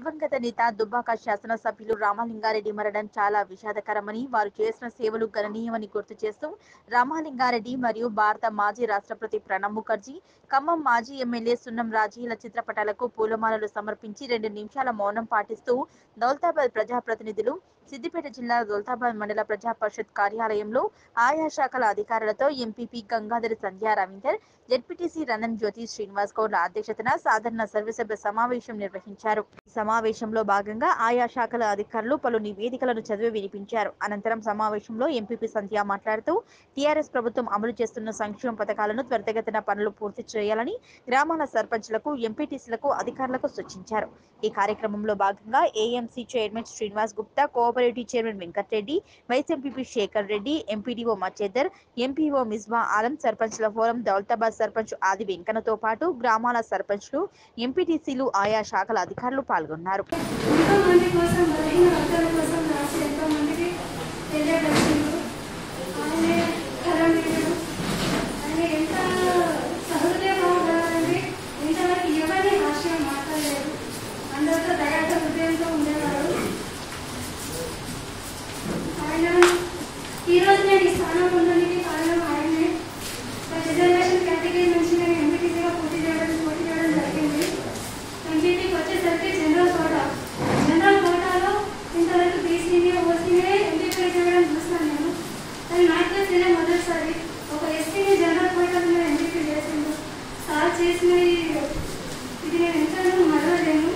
దివంగత నేత దుబ్బాక శాసనసభ్యులు రామలింగారెడ్డి మరణం చాలా విషాదకరమని వారు చేసిన సేవలు గణనీయమని గుర్తు చేస్తూ రామలింగారెడ్డి మరియు భారత మాజీ రాష్ట్రపతి ప్రణబ్ ముఖర్జీ ఖమ్మం మాజీ ఎమ్మెల్యే సున్నం రాజీల చిత్రపటాలకు పూలమాలలు సమర్పించి రెండు నిమిషాల మౌనం పాటిస్తూ దౌలతాబాద్ ప్రజాప్రతినిధులు సిద్దిపేట జిల్లా దౌలతాబాద్ మండల ప్రజా పరిషత్ కార్యాలయంలో ఆయా శాఖల అధికారులతో ఎంపీపీ గంగాధరి సంధ్యా రవీందర్ జెడ్పీటీసీ రంజన్ జ్యోతి శ్రీనివాస్ గౌడ్ల అధ్యక్షతన సాధారణ సర్వసభ్య సమావేశం నిర్వహించారు ఈ సమావేశంలో భాగంగా ఆయా శాఖల అధికారులు పలు నివేదికలను చదివి వినిపించారు అనంతరం సమావేశంలో ఎంపీపీ సంధ్య మాట్లాడుతూ టీఆర్ఎస్ ప్రభుత్వం అమలు చేస్తున్న సంక్షేమ పథకాలను త్వరితగతిన పనులు పూర్తి చేయాలని గ్రామాల సర్పంచ్లకు ఎంపీటీసీలకు అధికారులకు సూచించారు ఈ కార్యక్రమంలో భాగంగా AMC chairman Srinivas Gupta cooperative chairman Venkatareddy vice MPP Shekhar Reddy MPDO Machedar MPO Misba Alam సర్పంచ్ల ఫోరం దౌలతాబాద్ సర్పంచ్ ఆది వెంకన్నతో పాటు గ్రామాల సర్పంచ్లు ఎంపీటీసీలు ఆయా శాఖల అధికారులు పాల్గొన్నారు ఎంతో మంది కోసం బలహీన వర్గాల కోసం రాసి ఎంతో మందికి తెలియపరిచిండు ఆయనే కలండీయుడు ఆయన ఎంత సహృదయమవుతారంటే ఇంతవరకు ఎవరిని హాస్యం మాట్లాడలేదు అందరితో దయాత హృదయంతో ఉండేవారు ఆయన ఈరోజు నేను ఈ స్థానం ఉండడానికి కారణం ఆయనే ఒక రిజర్వేషన్ కేటగిరీ నుంచి నేను ఎంపీటీసీగా పోటీ చేయడం పోటీ చేయడం జరిగింది ఎంపీటీకి వచ్చేసరికి జనరల్ కోటా జనరల్ కోటాలో ఇంతవరకు బీసీని ఓసీనే ఎంపీపీ చేయడం చూస్తాను నేను కానీ నాకు ఇదే మొదటిసారి ఒక ఎస్సీని జనరల్ కోటాలో నేను ఎంపీపీ చేసిండు సార్ చేసిన ఈ- ఇది నేను ఎంతైనా మరవలేను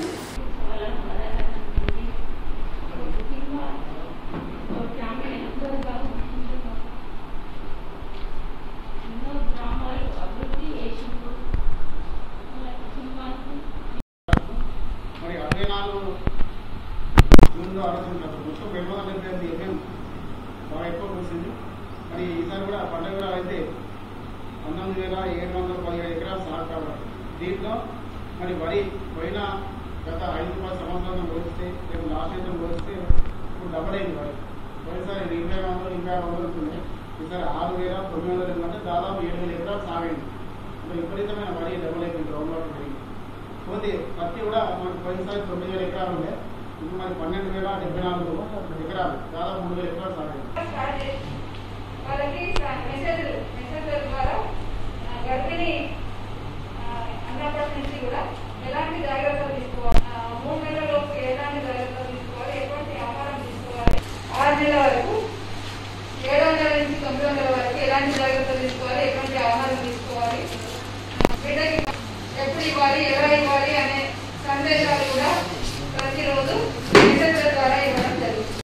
మరి అరవై నాలుగు జూన్లో ఆలోచించారు మొత్తం రెండు వందల డెబ్బై ఎనిమిది ఎకరం బాగా ఎక్కువ కురిసింది మరి ఈసారి కూడా పండుగ కూడా అయితే పంతొమ్మిది వేల ఏడు వందల పదిహేడు ఎకరాలు సాగు కాబట్టి దీంట్లో మరి వరి పోయిన గత ఐదు పది సంవత్సరాలను పోలిస్తే రేపు లాస్ట్ ఇయర్ పోలిస్తే ఇప్పుడు డబల్ అయింది వరి పోయినసారి ఇరవై వందలు ఇరవై ఆరు వందలు ఉంటుంది ఈసారి ఆరు వేల తొమ్మిది వందలు ఎందుకంటే దాదాపు ఏడు వేల ఎకరాలు సాగైంది ఇప్పుడు విపరీతమైన వరి డబల్ అయిపోయింది గ్రౌండ్ వాటర్ పెరిగి పోతే పత్తి కూడా మనకు పోయినసారి తొమ్మిది వేల ఎకరాలు ఉండే ఇప్పుడు మనకి పన్నెండు వేల డెబ్బై నాలుగు ఎకరాలు దాదాపు మూడు వేల ఎకరాలు సాగాయి వాళ్ళకి మెసేజ్ మెసేజ్ ద్వారా ఆ, గర్భిణీ ఆ, అన్నప్పటి నుంచి కూడా ఎలాంటి జాగ్రత్తలు తీసుకోవాలి ఆ, మూడు నెలలలోపు ఎలాంటి జాగ్రత్తలు తీసుకోవాలి ఎటువంటి ఆహారం తీసుకోవాలి ఆరు నెలల వరకు ఏడు వందల నుంచి తొమ్మిది వందల వరకు ఎలాంటి జాగ్రత్తలు తీసుకోవాలి ఎటువంటి ఆహారం తీసుకోవాలి ఆ, బిడ్డకి ఎప్పుడు ఇవ్వాలి ఎలా